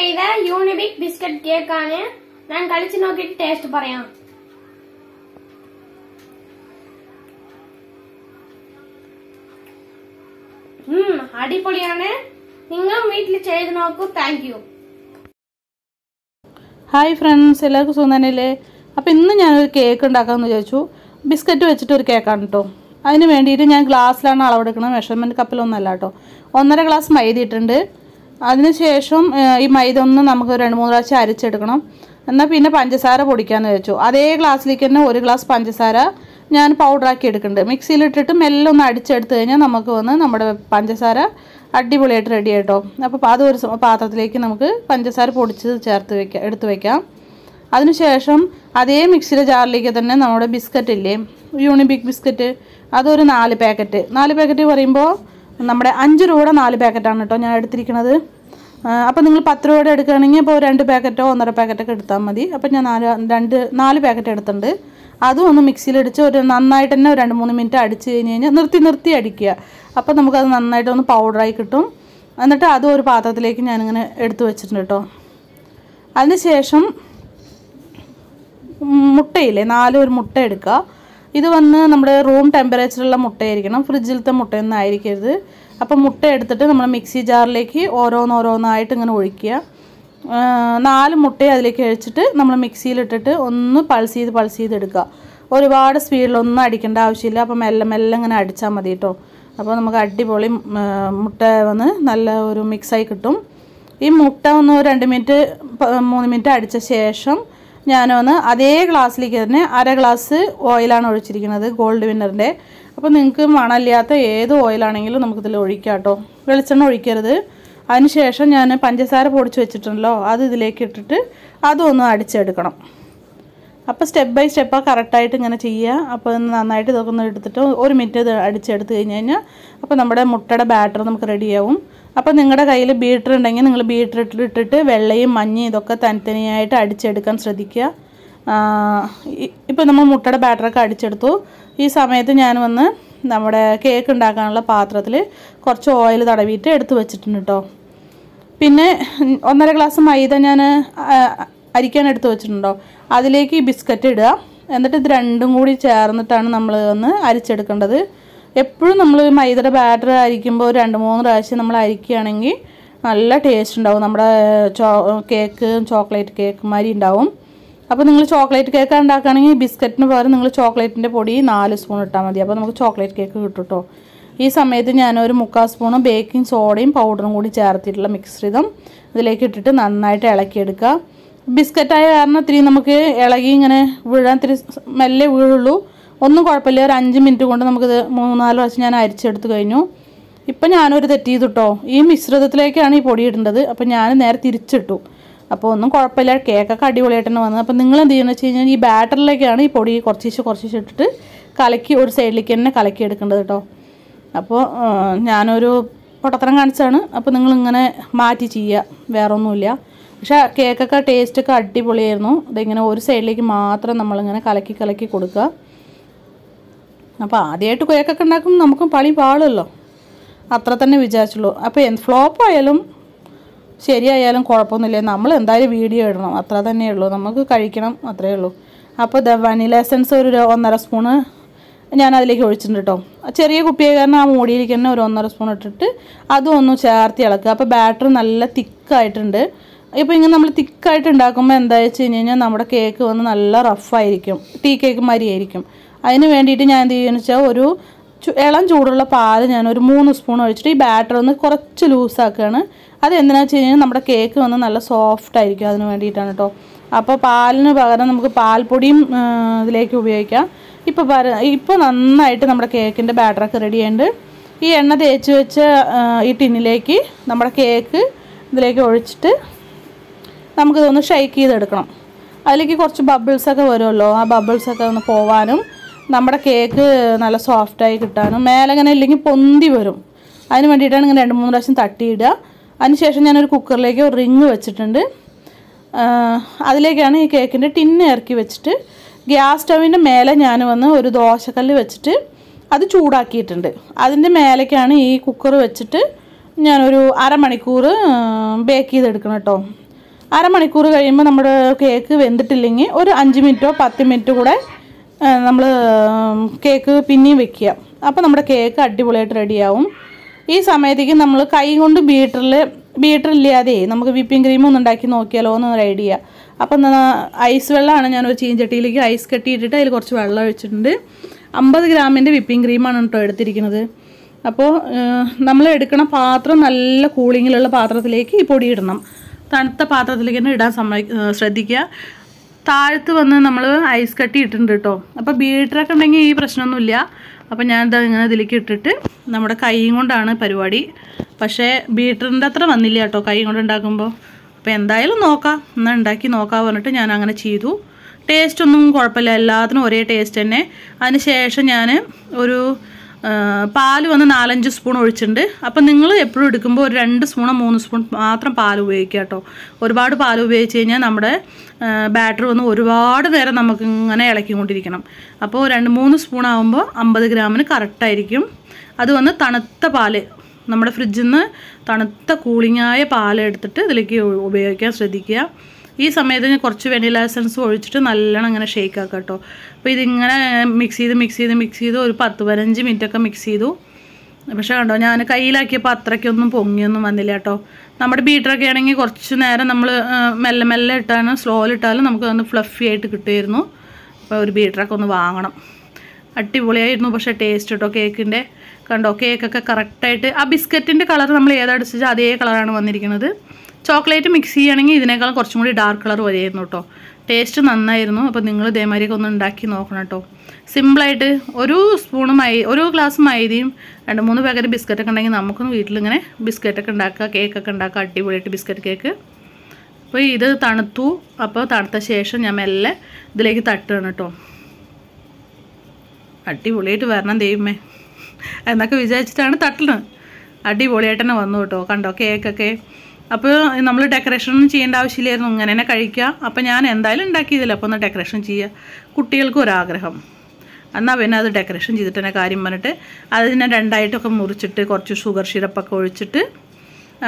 ചെയ്ത യൂണിബിക് ബിസ്ക്കറ്റ് കേക്കാണ് ഞാൻ കളിച്ചു നോക്കിയിട്ട് ടേസ്റ്റ് പറയാം ഉം, അടിപൊളിയാണ് നിങ്ങളും വീട്ടിൽ ചെയ്ത് നോക്കൂ താങ്ക് യു ഹായ് ഫ്രണ്ട്സ് എല്ലാവർക്കും സുഖം തന്നെയല്ലേ അപ്പോൾ ഇന്ന് ഞാനൊരു കേക്ക് ഉണ്ടാക്കാമെന്ന് വിചാരിച്ചു ബിസ്ക്കറ്റ് വെച്ചിട്ട് ഒരു കേക്കാണ് കേട്ടോ അതിന് വേണ്ടിയിട്ട് ഞാൻ ഗ്ലാസ്സിലാണ് അളവെടുക്കുന്നത് മെഷർമെൻറ്റ് കപ്പിലൊന്നുമല്ല കേട്ടോ ഒന്നര ഗ്ലാസ് മൈദ ഇട്ടുണ്ട് അതിനുശേഷം ഏഹ്, ഈ മൈദ ഒന്ന് നമുക്ക് രണ്ട് മൂന്ന് പ്രാവശ്യം അരിച്ചെടുക്കണം എന്നാൽ പിന്നെ പഞ്ചസാര പൊടിക്കാമെന്ന് വെച്ചു അതേ ഗ്ലാസ്സിലേക്ക് തന്നെ ഒരു ഗ്ലാസ് പഞ്ചസാര ഞാൻ പൗഡറാക്കി എടുക്കുന്നുണ്ട് മിക്സിയിലിട്ടിട്ട് മെല്ലെ ഒന്ന് അടിച്ചെടുത്ത് കഴിഞ്ഞാൽ നമുക്ക് വന്ന് നമ്മുടെ പഞ്ചസാര അടിപൊളിയായിട്ട് റെഡി ആയിട്ടോ അപ്പോൾ അത് ഒരു സ- പാത്രത്തിലേക്ക് നമുക്ക് പഞ്ചസാര പൊടിച്ച് ചേർത്ത് വെക്കാം എടുത്ത് വെക്കാം അതിനുശേഷം അതേ മിക്സിയുടെ ജാറിലേക്ക് തന്നെ നമ്മുടെ ബിസ്ക്കറ്റ് ഇല്ലേ യൂണിബിക് ബിസ്ക്കറ്റ് അതൊരു നാല് പാക്കറ്റ് നാല് പാക്കറ്റ് പറയുമ്പോൾ നമ്മുടെ അഞ്ച് രൂപയുടെ നാല് പാക്കറ്റാണ് കേട്ടോ ഞാൻ എടുത്തിരിക്കുന്നത് അപ്പോൾ നിങ്ങൾ പത്ത് രൂപയുടെ എടുക്കുകയാണെങ്കിൽ ഇപ്പോൾ രണ്ട് പാക്കറ്റോ ഒന്നര പാക്കറ്റൊക്കെ എടുത്താൽ മതി അപ്പോൾ ഞാൻ നാല് രണ്ട് നാല് പാക്കറ്റ് എടുത്തിട്ടുണ്ട് അതും ഒന്ന് മിക്സിയിലടിച്ച് ഒരു നന്നായിട്ട് തന്നെ ഒരു രണ്ട് മൂന്ന് മിനിറ്റ് അടിച്ച് കഴിഞ്ഞ് കഴിഞ്ഞാൽ നിർത്തി നിർത്തി അടിക്കുക അപ്പോൾ നമുക്കത് നന്നായിട്ട് ഒന്ന് പൗഡറായി കിട്ടും എന്നിട്ട് അതും ഒരു പാത്രത്തിലേക്ക് ഞാനിങ്ങനെ എടുത്തു വെച്ചിട്ടുണ്ട് കേട്ടോ അതിനുശേഷം മുട്ടയില്ലേ നാല് ഒരു മുട്ട എടുക്കുക ഇത് വന്ന് നമ്മുടെ റൂം ടെമ്പറേച്ചറുള്ള മുട്ടയായിരിക്കണം ഫ്രിഡ്ജിലത്തെ മുട്ടയൊന്നും ആയിരിക്കരുത് അപ്പോൾ മുട്ട എടുത്തിട്ട് നമ്മൾ മിക്സി ജാറിലേക്ക് ഓരോന്നോരോന്നായിട്ട് ഇങ്ങനെ ഒഴിക്കുക ആ, നാല് മുട്ട അതിലേക്ക് കഴിച്ചിട്ട് നമ്മൾ മിക്സിയിലിട്ടിട്ട് ഒന്ന് പൾസ് ചെയ്ത് പൾസ് ചെയ്ത് എടുക്കുക ഒരുപാട് സ്പീഡിലൊന്നും അടിക്കേണ്ട ആവശ്യമില്ല അപ്പോൾ മെല്ലെ മെല്ലെ ഇങ്ങനെ അടിച്ചാൽ മതി കേട്ടോ അപ്പോൾ നമുക്ക് അടിപൊളി ഉം, ആ, മുട്ട വന്ന് നല്ല ഒരു മിക്സായി കിട്ടും ഈ മുട്ട ഒന്ന് ഒരു രണ്ട് മിനിറ്റ് പ- മൂന്ന് മിനിറ്റ് അടിച്ച ശേഷം ഞാനൊന്ന് അതേ ഗ്ലാസ്സിലേക്ക് തന്നെ അര ഗ്ലാസ് ഓയിലാണ് ഒഴിച്ചിരിക്കുന്നത് ഗോൾഡ് വിന്നറിൻ്റെ അപ്പോൾ നിങ്ങൾക്ക് മണമില്ലാത്ത ഏത് ഓയിലാണെങ്കിലും നമുക്കിതിൽ ഒഴിക്കാം കേട്ടോ വെളിച്ചെണ്ണ ഒഴിക്കരുത് അതിനുശേഷം ഞാൻ പഞ്ചസാര പൊടിച്ച് വെച്ചിട്ടുണ്ടല്ലോ അത് ഇതിലേക്ക് ഇട്ടിട്ട് അതൊന്ന് അടിച്ചെടുക്കണം അപ്പോൾ സ്റ്റെപ്പ് ബൈ സ്റ്റെപ്പ് കറക്റ്റായിട്ട് ഇങ്ങനെ ചെയ്യുക അപ്പോൾ ഇത് നന്നായിട്ട് ഇതൊക്കെ ഒന്ന് എടുത്തിട്ട് ഒരു മിനിറ്റ് ഇത് അടിച്ചെടുത്ത് കഴിഞ്ഞ് കഴിഞ്ഞാൽ അപ്പോൾ നമ്മുടെ മുട്ടയുടെ ബാറ്റർ നമുക്ക് റെഡിയാവും അപ്പോൾ നിങ്ങളുടെ കയ്യിൽ ബീറ്റർ ഉണ്ടെങ്കിൽ നിങ്ങൾ ബീറ്റർ ഇട്ടിട്ട് വെള്ളയും മഞ്ഞയും ഇതൊക്കെ തനിത്തനിയായിട്ട് അടിച്ചെടുക്കാൻ ശ്രദ്ധിക്കുക ഇപ്പോൾ നമ്മൾ മുട്ടയുടെ ബാറ്ററൊക്കെ അടിച്ചെടുത്തു ഈ സമയത്ത് ഞാൻ വന്ന് നമ്മുടെ കേക്ക് ഉണ്ടാക്കാനുള്ള പാത്രത്തിൽ കുറച്ച് ഓയിൽ തടവിയിട്ട് എടുത്ത് വെച്ചിട്ടുണ്ട് കേട്ടോ പിന്നെ ഉം, ഒന്നര ഗ്ലാസ് മൈദ ഞാൻ അരിക്കാൻ എടുത്ത് വെച്ചിട്ടുണ്ടോ അതിലേക്ക് ഈ ബിസ്ക്കറ്റ് ഇടുക എന്നിട്ട് ഇത് രണ്ടും കൂടി ചേർന്നിട്ടാണ് നമ്മൾ ഒന്ന് അരിച്ചെടുക്കേണ്ടത് എപ്പോഴും നമ്മൾ മൈദയുടെ ബാറ്റർ അരിക്കുമ്പോൾ ഒരു രണ്ട് മൂന്ന് പ്രാവശ്യം നമ്മൾ അരിക്കുകയാണെങ്കിൽ നല്ല ടേസ്റ്റ് ഉണ്ടാവും നമ്മുടെ ചോ കേക്ക് ചോക്ലേറ്റ് കേക്ക് മാതിരി ഉണ്ടാവും അപ്പോൾ നിങ്ങൾ ചോക്ലേറ്റ് കേക്ക് ഉണ്ടാക്കുകയാണെങ്കിൽ ബിസ്ക്കറ്റിന് പകരം നിങ്ങൾ ചോക്ലേറ്റിൻ്റെ പൊടി നാല് സ്പൂൺ ഇട്ടാൽ മതി അപ്പോൾ നമുക്ക് ചോക്ലേറ്റ് കേക്ക് കിട്ടും കേട്ടോ ഈ സമയത്ത് ഞാനൊരു മുക്കാൽ സ്പൂണ് ബേക്കിംഗ് സോഡയും പൗഡറും കൂടി ചേർത്തിട്ടുള്ള മിശ്രിതം ഇതിലേക്ക് ഇട്ടിട്ട് നന്നായിട്ട് ഇളക്കിയെടുക്കുക ബിസ്ക്കറ്റായ കാരണം ഇത്തിരി നമുക്ക് ഇളകി ഇങ്ങനെ വീഴാൻ ഇത്തിരി മെല്ലെ വീഴുള്ളൂ ഒന്നും കുഴപ്പമില്ല ഒരു അഞ്ച് മിനിറ്റ് കൊണ്ട് നമുക്കിത് മൂന്നാല് പ്രാവശ്യം ഞാൻ അരിച്ചെടുത്ത് കഴിഞ്ഞു ഇപ്പം ഞാനൊരു തെറ്റ് ചെയ്തു കേട്ടോ ഈ മിശ്രിതത്തിലേക്കാണ് ഈ പൊടി ഇടേണ്ടത് അപ്പം ഞാൻ നേരെ തിരിച്ചിട്ടു അപ്പോൾ ഒന്നും കുഴപ്പമില്ല കേക്കൊക്കെ അടിപൊളിയായിട്ട് തന്നെ വന്നത് അപ്പോൾ നിങ്ങൾ എന്ത് ചെയ്യുന്നത് വെച്ച് കഴിഞ്ഞാൽ ഈ ബാറ്ററിലേക്കാണ് ഈ പൊടി കുറച്ചീശ് കുറച്ചീശ് ഇട്ടിട്ട് കലക്കി ഒരു സൈഡിലേക്ക് തന്നെ കലക്കി എടുക്കേണ്ടത് കേട്ടോ അപ്പോൾ ആ, ഞാനൊരു പൊട്ടത്തരം കാണിച്ചാണ് അപ്പോൾ നിങ്ങളിങ്ങനെ മാറ്റി ചെയ്യുക വേറെ ഒന്നുമില്ല പക്ഷേ കേക്കൊക്കെ ടേസ്റ്റൊക്കെ അടിപൊളിയായിരുന്നു ഇതിങ്ങനെ ഒരു സൈഡിലേക്ക് മാത്രം നമ്മളിങ്ങനെ കലക്കി കലക്കി കൊടുക്കുക അപ്പോൾ ആദ്യമായിട്ട് കേക്കൊക്കെ ഉണ്ടാക്കുമ്പോൾ നമുക്ക് പണി പാടുമല്ലോ അത്ര തന്നെ വിചാരിച്ചുള്ളൂ അപ്പോൾ എന്ത് ഫ്ലോപ്പ് ആയാലും ശരിയായാലും കുഴപ്പമൊന്നുമില്ല നമ്മൾ എന്തായാലും വീഡിയോ ഇടണം അത്ര തന്നെയേ ഉള്ളൂ നമുക്ക് കഴിക്കണം അത്രയേ ഉള്ളൂ അപ്പോൾ ദ വനില എസൻസ് ഒരു ര- ഒന്നര സ്പൂണ് ഞാൻ അതിലേക്ക് ഒഴിച്ചിട്ടുണ്ട് കേട്ടോ ചെറിയ കുപ്പിയായ കാരണം ആ മൂടിയിലേക്ക് തന്നെ ഒരു ഒന്നര സ്പൂൺ ഇട്ടിട്ട് അതും ഒന്ന് ചേർത്ത് ഇളക്കുക അപ്പോൾ ബാറ്റർ നല്ല തിക്കായിട്ടുണ്ട് ഇപ്പോൾ ഇങ്ങനെ നമ്മൾ തിക്കായിട്ട് ഉണ്ടാക്കുമ്പോൾ എന്താ വെച്ച് കഴിഞ്ഞ് കഴിഞ്ഞാൽ നമ്മുടെ കേക്ക് വന്ന് നല്ല റഫായിരിക്കും ടീ കേക്ക് മാതിരി ആയിരിക്കും അതിന് വേണ്ടിയിട്ട് ഞാൻ എന്ത് ചെയ്യുമെന്ന് വെച്ചാൽ ഒരു ചു- ഇളം ചൂടുള്ള പാല് ഞാൻ ഒരു മൂന്ന് സ്പൂൺ ഒഴിച്ചിട്ട് ഈ ബാറ്റർ ഒന്ന് കുറച്ച് ലൂസാക്കുകയാണ് അത് എന്തിനാ വെച്ച് കഴിഞ്ഞാൽ നമ്മുടെ കേക്ക് വന്ന് നല്ല സോഫ്റ്റ് ആയിരിക്കും അതിന് വേണ്ടിയിട്ടാണ് കേട്ടോ അപ്പോൾ പാലിന് പകരം നമുക്ക് പാൽപ്പൊടിയും ആ, ഇതിലേക്ക് ഉപയോഗിക്കാം ഇപ്പോൾ പറ ഇപ്പോൾ നന്നായിട്ട് നമ്മുടെ കേക്കിൻ്റെ ബാറ്ററൊക്കെ റെഡി ആയിട്ടുണ്ട് ഈ എണ്ണ തേച്ച് വെച്ച ആ, ഈ ടിന്നിലേക്ക് നമ്മുടെ കേക്ക് ഇതിലേക്ക് ഒഴിച്ചിട്ട് നമുക്കിതൊന്ന് ഷെയ്ക്ക് ചെയ്തെടുക്കണം അതിലേക്ക് കുറച്ച് ബബിൾസൊക്കെ വരുമല്ലോ ആ ബബിൾസൊക്കെ ഒന്ന് പോവാനും നമ്മുടെ കേക്ക് നല്ല സോഫ്റ്റായി കിട്ടാനും മേലെ ഇങ്ങനെ ഇല്ലെങ്കിൽ പൊന്തി വരും അതിന് വേണ്ടിയിട്ടാണ് ഇങ്ങനെ രണ്ട് മൂന്ന് പ്രാവശ്യം തട്ടിയിടുക അതിനുശേഷം ഞാനൊരു കുക്കറിലേക്ക് ഒരു റിങ് വെച്ചിട്ടുണ്ട് ആ, അതിലേക്കാണ് ഈ കേക്കിൻ്റെ ടിന്ന് ഇറക്കി വെച്ചിട്ട് ഗ്യാസ് സ്റ്റവിൻ്റെ മേലെ ഞാൻ വന്ന് ഒരു ദോശക്കല്ല് വെച്ചിട്ട് അത് ചൂടാക്കിയിട്ടുണ്ട് അതിൻ്റെ മേലേക്കാണ് ഈ കുക്കർ വെച്ചിട്ട് ഞാനൊരു അരമണിക്കൂർ ബേക്ക് ചെയ്തെടുക്കണം കേട്ടോ അരമണിക്കൂർ കഴിയുമ്പോൾ നമ്മുടെ കേക്ക് വെന്തിട്ടില്ലെങ്കിൽ ഒരു അഞ്ച് മിനിറ്റോ പത്ത് മിനിറ്റോ കൂടെ നമ്മൾ കേക്ക് പിന്നെയും വെക്കുക അപ്പോൾ നമ്മുടെ കേക്ക് അടിപൊളിയായിട്ട് റെഡിയാവും ഈ സമയത്തേക്ക് നമ്മൾ കൈ കൊണ്ട് ബീറ്ററിൽ ബീറ്റർ ഇല്ലാതെ നമുക്ക് വിപ്പിംഗ് ക്രീം ഒന്ന് ഉണ്ടാക്കി നോക്കിയാലോ എന്നൊരു ഐഡിയ അപ്പം ഐസ് വെള്ളമാണ് ഞാനൊരു ചീഞ്ചട്ടിയിലേക്ക് ഐസ് കെട്ടിയിട്ടിട്ട് അതിൽ കുറച്ച് വെള്ളം ഒഴിച്ചിട്ടുണ്ട് അമ്പത് ഗ്രാമിൻ്റെ വിപ്പിംഗ് ക്രീമാണ് കേട്ടോ എടുത്തിരിക്കുന്നത് അപ്പോൾ നമ്മൾ എടുക്കണ പാത്രം നല്ല കൂളിങ്ങിലുള്ള പാത്രത്തിലേക്ക് ഈ പൊടി ഇടണം തണുത്ത പാത്രത്തിലേക്ക് തന്നെ ഇടാൻ സമ്മതി ഏഹ് ശ്രദ്ധിക്കുക താഴത്ത് വന്ന് നമ്മൾ ഐസ് കട്ടി ഇട്ടിട്ടുണ്ട് കേട്ടോ അപ്പോൾ ബീറ്ററൊക്കെ ഉണ്ടെങ്കിൽ ഈ പ്രശ്നമൊന്നുമില്ല അപ്പോൾ ഞാൻ ഇതാ ഇങ്ങനെ ഇതിലേക്ക് ഇട്ടിട്ട് നമ്മുടെ കൈയും കൊണ്ടാണ് പരിപാടി പക്ഷേ ബീറ്ററിൻ്റെ അത്ര വന്നില്ല കേട്ടോ കൈ കൊണ്ട് ഉണ്ടാക്കുമ്പോൾ അപ്പോൾ എന്തായാലും നോക്കാം എന്നാൽ ഉണ്ടാക്കി നോക്കാം പറഞ്ഞിട്ട് ഞാൻ അങ്ങനെ ചെയ്തു ടേസ്റ്റ് ഒന്നും കുഴപ്പമില്ല എല്ലാത്തിനും ഒരേ ടേസ്റ്റ് തന്നെ അതിന് ശേഷം ഞാൻ ഒരു ആ, പാല് വന്ന് നാലഞ്ച് സ്പൂൺ ഒഴിച്ചിട്ടുണ്ട് അപ്പം നിങ്ങൾ എപ്പോഴും എടുക്കുമ്പോൾ ഒരു രണ്ട് സ്പൂണോ മൂന്ന് സ്പൂൺ മാത്രം പാൽ ഉപയോഗിക്കുക കേട്ടോ ഒരുപാട് പാൽ ഉപയോഗിച്ച് കഴിഞ്ഞാൽ നമ്മുടെ ബാറ്റർ വന്ന് ഒരുപാട് നേരം നമുക്ക് ഇങ്ങനെ ഇളക്കിക്കൊണ്ടിരിക്കണം അപ്പോൾ രണ്ട് മൂന്ന് സ്പൂൺ ആകുമ്പോൾ അമ്പത് ഗ്രാമിന് കറക്റ്റായിരിക്കും അത് വന്ന് തണുത്ത പാല് നമ്മുടെ ഫ്രിഡ്ജിൽ നിന്ന് തണുത്ത കൂളിങ്ങായ പാൽ എടുത്തിട്ട് ഇതിലേക്ക് ഉ- ഉപയോഗിക്കാൻ ശ്രദ്ധിക്കുക ഈ സമയത്ത് ഞാൻ കുറച്ച് വെനില എസൻസ് ഒഴിച്ചിട്ട് നല്ലോണം ഇങ്ങനെ ഷേക്ക് ആക്കാം കേട്ടോ അപ്പോൾ ഇതിങ്ങനെ മിക്സ് ചെയ്ത് മിക്സ് ചെയ്ത് മിക്സ് ചെയ്ത് ഒരു പത്ത് പതിനഞ്ച് മിനിറ്റ് ഒക്കെ മിക്സ് ചെയ്തു പക്ഷേ കണ്ടോ ഞാൻ കയ്യിലാക്കിയപ്പോൾ അത്രയ്ക്കൊന്നും പൊങ്ങിയൊന്നും വന്നില്ല കേട്ടോ നമ്മുടെ ബീറ്ററൊക്കെ ആണെങ്കിൽ കുറച്ച് നേരം നമ്മൾ മെല്ലെ മെല്ലെ ഇട്ടാണ് സ്ലോയിൽ ഇട്ടാലും നമുക്ക് ഒന്ന് ഫ്ലഫി ആയിട്ട് കിട്ടുമായിരുന്നു അപ്പോൾ ഒരു ബീറ്ററൊക്കെ ഒന്ന് വാങ്ങണം അടിപൊളിയായിരുന്നു പക്ഷേ ടേസ്റ്റ് കേട്ടോ കേക്കിൻ്റെ കണ്ടോ കേക്കൊക്കെ കറക്റ്റായിട്ട് ആ ബിസ്ക്കറ്റിൻ്റെ കളർ നമ്മൾ ഏതടിച്ചാൽ അതേ കളറാണ് വന്നിരിക്കുന്നത് ചോക്ലേറ്റ് മിക്സ് ചെയ്യുകയാണെങ്കിൽ ഇതിനേക്കാൾ കുറച്ചും കൂടി ഡാർക്ക് കളർ വരുമായിരുന്നു കേട്ടോ ടേസ്റ്റ് നന്നായിരുന്നു അപ്പോൾ നിങ്ങൾ ഇതേമാതിരിയൊക്കെ ഒന്ന് ഉണ്ടാക്കി നോക്കണം കേട്ടോ സിമ്പിളായിട്ട് ഒരു സ്പൂണ് മൈ ഒരു ഗ്ലാസ് മൈദയും രണ്ട് മൂന്ന് പാക്കറ്റ് ബിസ്ക്കറ്റൊക്കെ ഉണ്ടെങ്കിൽ നമുക്കൊന്ന് വീട്ടിലിങ്ങനെ ബിസ്ക്കറ്റൊക്കെ ഉണ്ടാക്കുക കേക്കൊക്കെ ഉണ്ടാക്കുക അടിപൊളിയായിട്ട് ബിസ്ക്കറ്റ് കേക്ക് അപ്പോൾ ഇത് തണുത്തു അപ്പോൾ തണുത്ത ശേഷം ഞാൻ മെല്ലെ ഇതിലേക്ക് തട്ടുകയാണ് കേട്ടോ അടിപൊളിയായിട്ട് വരണം ദൈവമേ എന്നൊക്കെ വിചാരിച്ചിട്ടാണ് തട്ടുന്നത് അടിപൊളിയായിട്ട് തന്നെ വന്നു കേട്ടോ കണ്ടോ കേക്കൊക്കെ അപ്പോൾ നമ്മൾ ഡെക്കറേഷൻ ഒന്നും ചെയ്യേണ്ട ആവശ്യമില്ലായിരുന്നു ഇങ്ങനെ തന്നെ കഴിക്കുക അപ്പോൾ ഞാൻ എന്തായാലും ഉണ്ടാക്കിയതില്ല അപ്പോൾ ഒന്ന് ഡെക്കറേഷൻ ചെയ്യുക കുട്ടികൾക്കും ഒരാഗ്രഹം എന്നാൽ പിന്നെ അത് ഡെക്കറേഷൻ ചെയ്തിട്ട് തന്നെ കാര്യം പറഞ്ഞിട്ട് അതിനെ രണ്ടായിട്ടൊക്കെ മുറിച്ചിട്ട് കുറച്ച് ഷുഗർ സിറപ്പൊക്കെ ഒഴിച്ചിട്ട് ആ,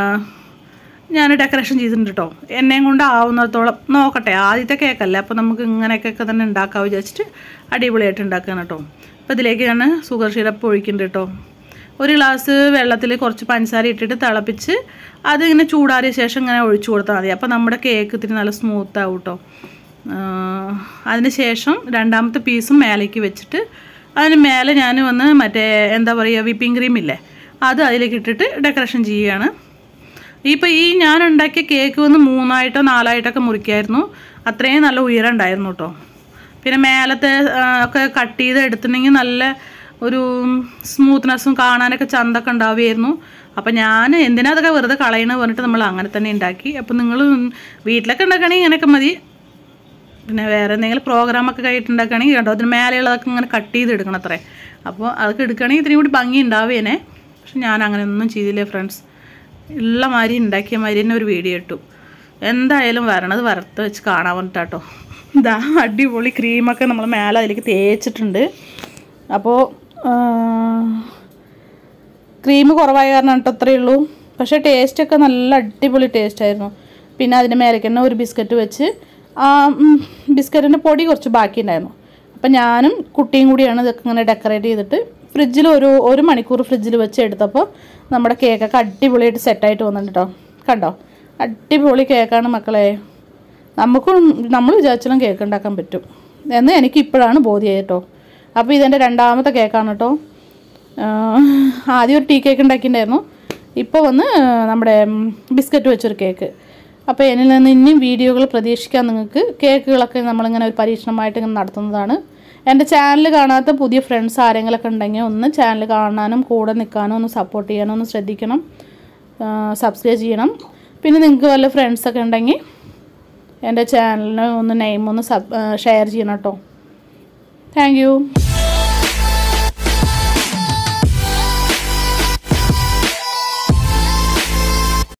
ഞാൻ ഡെക്കറേഷൻ ചെയ്തിട്ടുണ്ട് കേട്ടോ എന്നെയും കൊണ്ട് ആവുന്നിടത്തോളം നോക്കട്ടെ ആദ്യത്തെ കേക്കല്ലേ അപ്പോൾ നമുക്ക് ഇങ്ങനെയൊക്കെ തന്നെ ഉണ്ടാക്കാൻ വിചാരിച്ചിട്ട് അടിപൊളിയായിട്ട് ഉണ്ടാക്കുകയാണ് കേട്ടോ അപ്പോൾ ഇതിലേക്ക് ഞാൻ ഷുഗർ സിറപ്പ് ഒഴിക്കുന്നുണ്ട് കേട്ടോ ഒരു ഗ്ലാസ് വെള്ളത്തിൽ കുറച്ച് പഞ്ചസാര ഇട്ടിട്ട് തിളപ്പിച്ച് അതിങ്ങനെ ചൂടാറിയ ശേഷം ഇങ്ങനെ ഒഴിച്ചു കൊടുത്താൽ മതി അപ്പോൾ നമ്മുടെ കേക്ക് ഇത്തിരി നല്ല സ്മൂത്ത് ആവും കേട്ടോ അതിന് ശേഷം രണ്ടാമത്തെ പീസും മേലേക്ക് വെച്ചിട്ട് അതിന് മേലെ ഞാൻ വന്ന് മറ്റേ എന്താ പറയുക വിപ്പിംഗ് ക്രീം ഇല്ലേ അത് അതിലേക്ക് ഇട്ടിട്ട് ഡെക്കറേഷൻ ചെയ്യുകയാണ് ഇപ്പോൾ ഈ ഞാൻ ഉണ്ടാക്കിയ കേക്ക് വന്ന് മൂന്നായിട്ടോ നാലായിട്ടൊക്കെ മുറിക്കായിരുന്നു അത്രയും നല്ല ഉയരം ഉണ്ടായിരുന്നു കേട്ടോ പിന്നെ മേലത്തെ ആ, ഒക്കെ കട്ട് ചെയ്ത് എടുത്തിട്ടുണ്ടെങ്കിൽ നല്ല ഒരു സ്മൂത്ത്നെസ്സും കാണാനൊക്കെ ചന്തൊക്കെ ഉണ്ടാവുമായിരുന്നു അപ്പം ഞാൻ എന്തിനാ അതൊക്കെ വെറുതെ കളയണമെന്ന് പറഞ്ഞിട്ട് നമ്മൾ അങ്ങനെ തന്നെ ഉണ്ടാക്കി അപ്പം നിങ്ങൾ വീട്ടിലൊക്കെ ഉണ്ടാക്കുകയാണെങ്കിൽ ഇങ്ങനെയൊക്കെ മതി പിന്നെ വേറെ എന്തെങ്കിലും പ്രോഗ്രാമൊക്കെ കഴിഞ്ഞിട്ടുണ്ടാക്കുകയാണെങ്കിൽ കേട്ടോ അതിന് മേലെയുള്ളതൊക്കെ ഇങ്ങനെ കട്ട് ചെയ്ത് എടുക്കണം അത്രേ അപ്പോൾ അതൊക്കെ എടുക്കുകയാണെങ്കിൽ ഇത്രയും കൂടി ഭംഗി ഉണ്ടാവേനെ പക്ഷെ ഞാൻ അങ്ങനെ ഒന്നും ചെയ്തില്ലേ ഫ്രണ്ട്സ് ഉള്ള മാതിരി ഉണ്ടാക്കിയ മാതിരി തന്നെ ഒരു വീഡിയോ ഇട്ടു എന്തായാലും വരണത് വറുത്ത് വെച്ച് കാണാൻ പറഞ്ഞിട്ടാട്ടോ ഇതാ അടിപൊളി ക്രീമൊക്കെ നമ്മൾ മേലെ അതിലേക്ക് തേച്ചിട്ടുണ്ട് അപ്പോൾ ക്രീം കുറവായ കാരണം കേട്ടോ അത്രയേ ഉള്ളൂ പക്ഷേ ടേസ്റ്റൊക്കെ നല്ല അടിപൊളി ടേസ്റ്റ് ആയിരുന്നു പിന്നെ അതിൻ്റെ മേലേക്ക് തന്നെ ഒരു ബിസ്ക്കറ്റ് വെച്ച് ആ ബിസ്ക്കറ്റിൻ്റെ പൊടി കുറച്ച് ബാക്കിയുണ്ടായിരുന്നു അപ്പം ഞാനും കുട്ടിയും കൂടിയാണ് ഇതൊക്കെ ഇങ്ങനെ ഡെക്കറേറ്റ് ചെയ്തിട്ട് ഫ്രിഡ്ജിൽ ഒരു ഒരു മണിക്കൂർ ഫ്രിഡ്ജിൽ വെച്ച് എടുത്തപ്പോൾ നമ്മുടെ കേക്കൊക്കെ അടിപൊളിയായിട്ട് സെറ്റായിട്ട് വന്നിട്ടുണ്ട് കേട്ടോ കണ്ടോ അടിപൊളി കേക്കാണ് മക്കളെ നമുക്കും നമ്മൾ വിചാരിച്ചാലും കേക്ക് ഉണ്ടാക്കാൻ പറ്റും എന്ന് എനിക്ക് ഇപ്പോഴാണ് ബോധ്യമായി കേട്ടോ അപ്പോൾ ഇതെൻ്റെ രണ്ടാമത്തെ കേക്കാണ് കേട്ടോ ആഹ് ആദ്യം ഒരു ടീ കേക്ക് ഉണ്ടാക്കിയിട്ടുണ്ടായിരുന്നു ഇപ്പോൾ വന്ന് നമ്മുടെ ബിസ്ക്കറ്റ് വെച്ചൊരു കേക്ക് അപ്പോൾ എന്നിൽ നിന്ന് ഇനിയും വീഡിയോകൾ പ്രതീക്ഷിക്കാൻ നിങ്ങൾക്ക് കേക്കുകളൊക്കെ നമ്മളിങ്ങനെ ഒരു പരീക്ഷണമായിട്ട് ഇങ്ങനെ നടത്തുന്നതാണ് എൻ്റെ ചാനൽ കാണാത്ത പുതിയ ഫ്രണ്ട്സ് ആരെങ്കിലുമൊക്കെ ഉണ്ടെങ്കിൽ ഒന്ന് ചാനൽ കാണാനും കൂടെ നിൽക്കാനും ഒന്ന് സപ്പോർട്ട് ചെയ്യാനും ഒന്ന് ശ്രദ്ധിക്കണം സബ്സ്ക്രൈബ് ചെയ്യണം പിന്നെ നിങ്ങൾക്ക് വല്ല ഫ്രണ്ട്സൊക്കെ ഉണ്ടെങ്കിൽ എൻ്റെ ചാനലിന് ഒന്ന് നെയിം ഒന്ന് സബ് ഷെയർ ചെയ്യണം കേട്ടോ താങ്ക് യു